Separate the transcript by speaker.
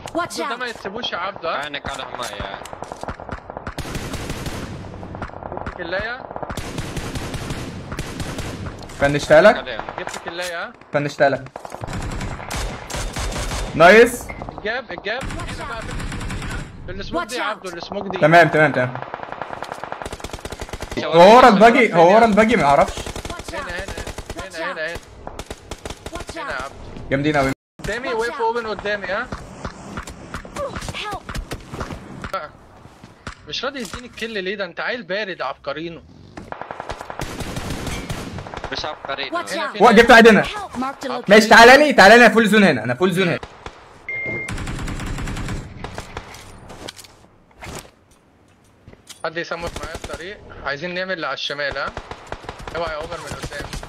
Speaker 1: Watch
Speaker 2: ده
Speaker 1: out!
Speaker 2: ما يتسيبوش يا عبده ها
Speaker 3: عينك على حماية
Speaker 2: جبت كلايه
Speaker 4: فنشتها لك
Speaker 3: عليهم
Speaker 2: جبت كلايه ها
Speaker 4: فنشتها لك نايس
Speaker 2: الجاب الجاب هنا بقى في السموك دي يا
Speaker 1: Watch out.
Speaker 2: عبده السموك دي
Speaker 4: تمام تمام تمام هو ورا الباجي هو ورا الباجي ما اعرفش
Speaker 1: Watch
Speaker 2: هنا
Speaker 1: out!
Speaker 2: هنا هنا هنا هنا
Speaker 1: Watch
Speaker 2: هنا يا
Speaker 1: out!
Speaker 2: عبده
Speaker 4: جامدين قوي
Speaker 2: قدامي
Speaker 1: Watch
Speaker 2: وقف
Speaker 1: out.
Speaker 2: اوبن قدامي ها
Speaker 1: Help!
Speaker 2: بقى. مش راضي يديني الكل ليه ده انت عيل بارد عبقرينه
Speaker 3: مش عبقري
Speaker 1: Watch
Speaker 2: هنا
Speaker 1: out!
Speaker 2: في
Speaker 4: و- جبت واحد هنا
Speaker 1: Help! Marked a location.
Speaker 4: ماشي تعالى لي تعالى لي انا فول زون هنا انا فول زون هنا
Speaker 2: حد يسمك معايا الطريق عايزين نعمل اللي على الشمال ها اوعى يا اوبر من قدام